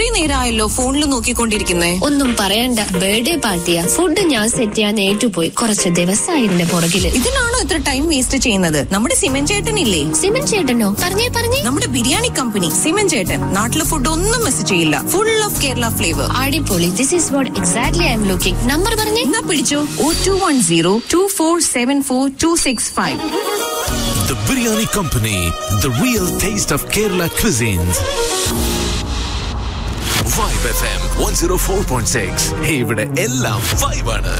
കുറെ നേരമായല്ലോ ഫോണിൽ നോക്കിക്കൊണ്ടിരിക്കുന്നേ ഒന്നും പറയണ്ട ബർത്ത്ഡേ പാർട്ടിയാ ഫുഡ് ഞാൻ സെറ്റ് ചെയ്യാൻ ഏറ്റുപോയി കുറച്ച് ദിവസമായി ഇതിന്റെ പുറകില് ഇതിനാണോ ഇത്ര ടൈം വേസ്റ്റ് ചെയ്യുന്നത് നമ്മുടെ സിമൻ ചേട്ടനില്ലേ സിമൻ ചേട്ടനോ പറഞ്ഞേ പറഞ്ഞേ നമ്മുടെ ബിരിയാണി കമ്പനി സിമൻ ചേട്ടൻ നാട്ടിലെ ഫുഡ് ഒന്നും മിസ് ചെയ്യില്ല ഫുൾ ഓഫ് കേരള ഫ്ലേവർ അടിപൊളി this is what exactly I'm looking number പറഞ്ഞേ എന്നാ പിടിച്ചോ oh two one zero two four seven four two six five The Biryani Company, the real taste of Kerala cuisines. Vibe FM 104.6. ഇവിടെ എല്ലാം vibe ആണ്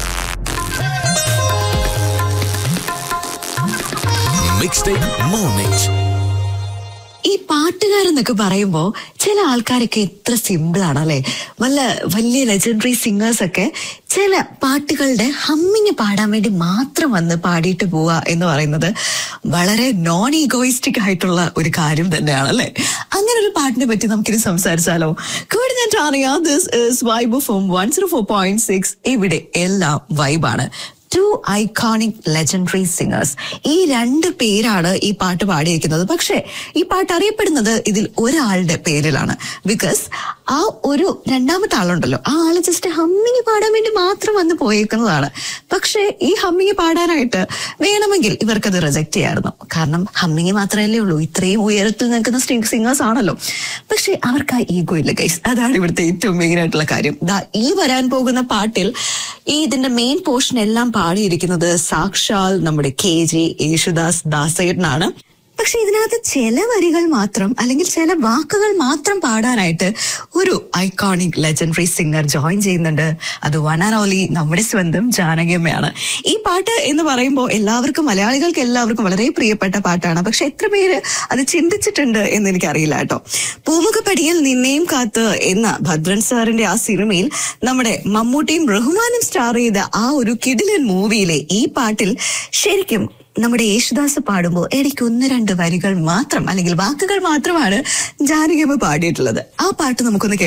Mixtape Mornings. ഈ പാട്ടുകാരെന്നൊക്കെ പറയുമ്പോ ചില ആൾക്കാരൊക്കെ എത്ര സിമ്പിൾ ആണ് അല്ലെ വല്ല വലിയ ലെജൻഡറി സിംഗേഴ്സ് ഒക്കെ ചില പാട്ടുകളുടെ ഹമ്മിങ് പാടാൻ വേണ്ടി മാത്രം വന്ന് പാടിയിട്ട് പോവുക എന്ന് പറയുന്നത് വളരെ നോൺ ഈഗോയിസ്റ്റിക് ആയിട്ടുള്ള ഒരു കാര്യം തന്നെയാണ് അല്ലെ അങ്ങനെ ഒരു പാട്ടിനെ പറ്റി നമുക്കിനി സംസാരിച്ചാലോ കൂടുതൽ അറിയാം this is Vibe F M one zero four point six ഇവിടെ എല്ലാം വൈബാണ് ടു ഐക്കോണിക് ലെജൻഡറി സിംഗേഴ്സ് ഈ രണ്ട് പേരാണ് ഈ പാട്ട് പാടിയിരിക്കുന്നത് പക്ഷേ ഈ പാട്ട് അറിയപ്പെടുന്നത് ഇതിൽ ഒരാളുടെ പേരിലാണ് ബിക്കോസ് ആ ഒരു രണ്ടാമത്തെ ആളുണ്ടല്ലോ ആ ആള് ജസ്റ്റ് ഹമ്മിങ് പാടാൻ വേണ്ടി മാത്രം വന്ന് പോയേക്കുന്നതാണ് പക്ഷേ ഈ ഹമ്മിങ് പാടാനായിട്ട് വേണമെങ്കിൽ ഇവർക്കത് റിജക്ട് ചെയ്യായിരുന്നു കാരണം ഹമ്മിങ് മാത്രമല്ലേ ഉള്ളൂ ഇത്രയും ഉയരത്തിൽ നിൽക്കുന്ന സിംഗേഴ്സ് ആണല്ലോ പക്ഷെ അവർക്ക് ആ ഈഗോ ഇല്ല ഗൈസ് അതാണ് ഇവിടുത്തെ ഏറ്റവും മെയിൻ ആയിട്ടുള്ള കാര്യം ദാ ഈ വരാൻ പോകുന്ന പാട്ടിൽ ഈ ഇതിന്റെ മെയിൻ പോർഷൻ എല്ലാം പാടിയിരിക്കുന്നത് സാക്ഷാൽ നമ്മുടെ കെ ജെ യേശുദാസ് ദാസേട്ടനാണ് പക്ഷെ ഇതിനകത്ത് ചില വരികൾ മാത്രം അല്ലെങ്കിൽ ചില വാക്കുകൾ മാത്രം പാടാനായിട്ട് ഒരു ഐക്കോണിക് ലെജൻഡറി സിംഗർ ജോയിൻ ചെയ്യുന്നുണ്ട് അത് വൺ ആൻഡ് ഓൺലി നമ്മുടെ സ്വന്തം ജാനകിയമ്മയാണ് ഈ പാട്ട് എന്ന് പറയുമ്പോൾ എല്ലാവർക്കും മലയാളികൾക്ക് എല്ലാവർക്കും വളരെ പ്രിയപ്പെട്ട പാട്ടാണ് പക്ഷെ എത്ര പേര് അത് ചിന്തിച്ചിട്ടുണ്ട് എന്ന് എനിക്കറിയില്ല കേട്ടോ പൂമുഖപ്പടിയിൽ നിന്നെയും കാത്ത് എന്ന ഭദ്രൻ സാറിന്റെ ആ സിനിമയിൽ നമ്മുടെ മമ്മൂട്ടിയും റഹ്മാനും സ്റ്റാർ ചെയ്ത ആ ഒരു കിടിലൻ മൂവിയിലെ ഈ പാട്ടിൽ ശരിക്കും നമ്മുടെ യേശുദാസ് പാടുമ്പോൾ ഇടയ്ക്ക് ഒന്ന് രണ്ട് വരികൾ മാത്രം അല്ലെങ്കിൽ വാക്കുകൾ മാത്രമാണ് ജാനകിയമ്മ പാടിയിട്ടുള്ളത് ആ പാട്ട് നമുക്കൊന്ന് കേട്ട്